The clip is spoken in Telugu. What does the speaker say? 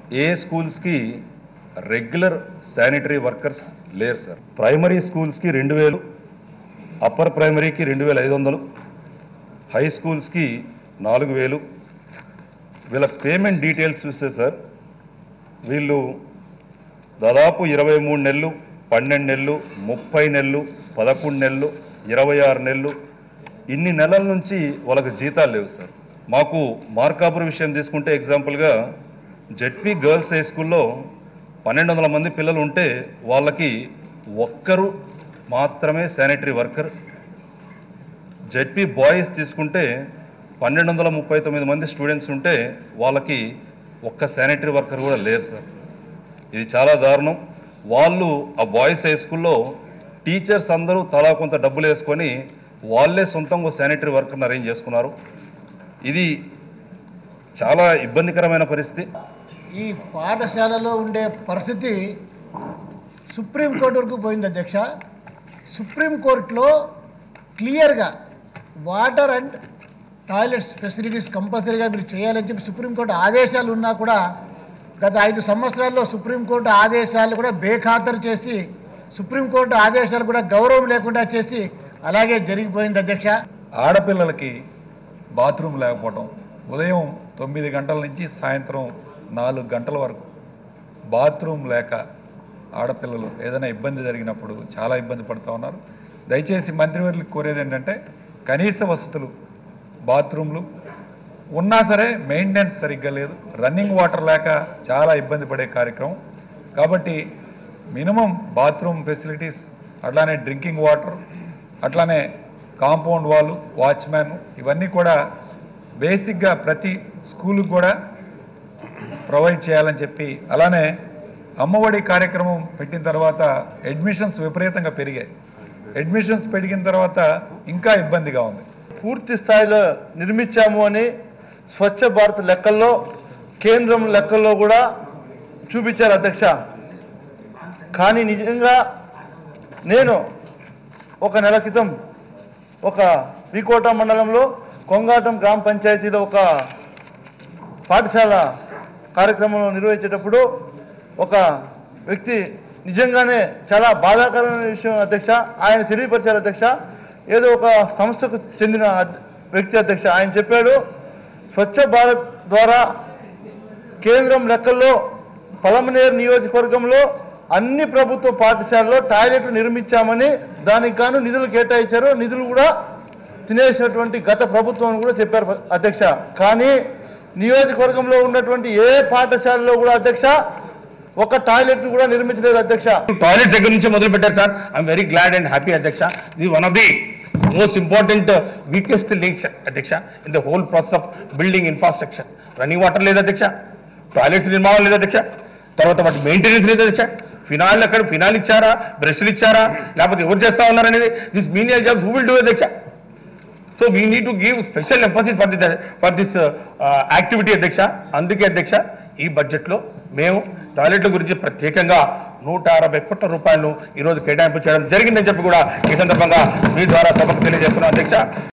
ఏ స్కూల్స్కి రెగ్యులర్ శానిటరీ వర్కర్స్ లేరు సార్ ప్రైమరీ స్కూల్స్కి రెండు వేలు అప్పర్ ప్రైమరీకి రెండు వేల ఐదు వందలు హై స్కూల్స్కి నాలుగు వేలు వీళ్ళ పేమెంట్ డీటెయిల్స్ చూస్తే సార్ వీళ్ళు దాదాపు ఇరవై మూడు నెలలు పన్నెండు నెలలు ముప్పై నెలలు పదకొండు నెలలు ఇరవై ఆరు నెలలు ఇన్ని నెలల నుంచి వాళ్ళకి జీతాలు లేవు సార్ మాకు మార్కాపురం విషయం తీసుకుంటే ఎగ్జాంపుల్గా జెడ్పీ గర్ల్స్ హై స్కూల్లో పన్నెండు వందల మంది పిల్లలు ఉంటే వాళ్ళకి ఒక్కరు మాత్రమే శానిటరీ వర్కర్ జెడ్పీ బాయ్స్ తీసుకుంటే పన్నెండు వందల ముప్పై తొమ్మిది మంది స్టూడెంట్స్ ఉంటే వాళ్ళకి ఒక్క శానిటరీ వర్కర్ కూడా లేరు సార్ ఇది చాలా దారుణం వాళ్ళు ఆ బాయ్స్ హై స్కూల్లో టీచర్స్ అందరూ తలా కొంత డబ్బులు వేసుకొని వాళ్ళే సొంతంగా శానిటరీ వర్కర్ని అరేంజ్ చేసుకున్నారు ఇది చాలా ఇబ్బందికరమైన పరిస్థితి ఈ పాఠశాలలో ఉండే పరిస్థితి సుప్రీంకోర్టు వరకు పోయింది అధ్యక్ష సుప్రీంకోర్టులో క్లియర్గా వాటర్ అండ్ టాయిలెట్స్ ఫెసిలిటీస్ కంపల్సరీగా మీరు చేయాలని చెప్పి సుప్రీంకోర్టు ఆదేశాలు ఉన్నా కూడా గత ఐదు సంవత్సరాల్లో సుప్రీంకోర్టు ఆదేశాలు కూడా బేఖాతరు చేసి సుప్రీంకోర్టు ఆదేశాలు కూడా గౌరవం లేకుండా చేసి అలాగే జరిగిపోయింది అధ్యక్ష ఆడపిల్లలకి బాత్రూమ్ లేకపోవడం ఉదయం తొమ్మిది గంటల నుంచి సాయంత్రం నాలుగు గంటల వరకు బాత్రూమ్ లేక ఆడపిల్లలు ఏదైనా ఇబ్బంది జరిగినప్పుడు చాలా ఇబ్బంది పడుతూ ఉన్నారు దయచేసి మంత్రివర్యులకు కోరేది ఏంటంటే కనీస వసతులు బాత్రూమ్లు ఉన్నా సరే మెయింటెనెన్స్ సరిగ్గా లేదు రన్నింగ్ వాటర్ లేక చాలా ఇబ్బంది పడే కార్యక్రమం కాబట్టి మినిమం బాత్రూమ్ ఫెసిలిటీస్ అట్లానే డ్రింకింగ్ వాటర్ అట్లానే కాంపౌండ్ వాళ్ళు వాచ్మ్యాన్ ఇవన్నీ కూడా బేసిక్గా ప్రతి స్కూల్కి కూడా ప్రొవైడ్ చేయాలని చెప్పి అలానే అమ్మఒడి కార్యక్రమం పెట్టిన తర్వాత అడ్మిషన్స్ విపరీతంగా పెరిగాయి అడ్మిషన్స్ పెరిగిన తర్వాత ఇంకా ఇబ్బందిగా ఉంది పూర్తి స్థాయిలో నిర్మించాము అని స్వచ్ఛ భారత్ లెక్కల్లో కేంద్రం లెక్కల్లో కూడా చూపించారు అధ్యక్ష కానీ నిజంగా నేను ఒక నెల క్రితం ఒక వికోట మండలంలో కొంగాటం గ్రామ పంచాయతీలో ఒక పాఠశాల కార్యక్రమం నిర్వహించేటప్పుడు ఒక వ్యక్తి నిజంగానే చాలా బాధాకరమైన విషయం అధ్యక్ష ఆయన తెలియపరిచారు అధ్యక్ష ఏదో ఒక సంస్థకు చెందిన అద్- వ్యక్తి అధ్యక్ష ఆయన చెప్పాడు స్వచ్ఛ భారత్ ద్వారా కేంద్రం లెక్కల్లో పలమనేరు నియోజకవర్గంలో అన్ని ప్రభుత్వ పాఠశాలలో టాయిలెట్లు నిర్మించామని దానికి గాను నిధులు కేటాయించారు నిధులు కూడా తినేసినటువంటి గత ప్రభుత్వం అని కూడా చెప్పారు అధ్యక్ష కానీ నియోజకవర్గంలో ఉన్నటువంటి ఏ పాఠశాలలో కూడా అధ్యక్ష ఒక టాయిలెట్ కూడా నిర్మించలేదు అధ్యక్ష టాయిలెట్స్ దగ్గర నుంచి మొదలు పెట్టారు sir I'm very glad and happy అధ్యక్ష the one of the most important weakest links అధ్యక్ష in the whole process of building infrastructure running water లేదు అధ్యక్ష టాయిలెట్స్ నిర్మాణం లేదు అధ్యక్ష తర్వాత వాటి మెయింటెనెన్స్ లేదు అధ్యక్ష ఫినాయిల్ అక్కడ ఫినాయిల్ ఇచ్చారా బ్రష్లు ఇచ్చారా లేకపోతే ఎవరు చేస్తా ఉన్నారనేది this menial jobs who will do అధ్యక్ష so we need to give special emphasis for the for this activity అధ్యక్ష అందుకే అధ్యక్ష ఈ బడ్జెట్లో మేము టాయిలెట్ల గురించి ప్రత్యేకంగా నూట అరవై కోట్ల రూపాయలను ఈరోజు కేటాయింపు చేయడం జరిగిందని చెప్పి కూడా ఈ సందర్భంగా మీ ద్వారా సభకు తెలియజేస్తున్నాం అధ్యక్ష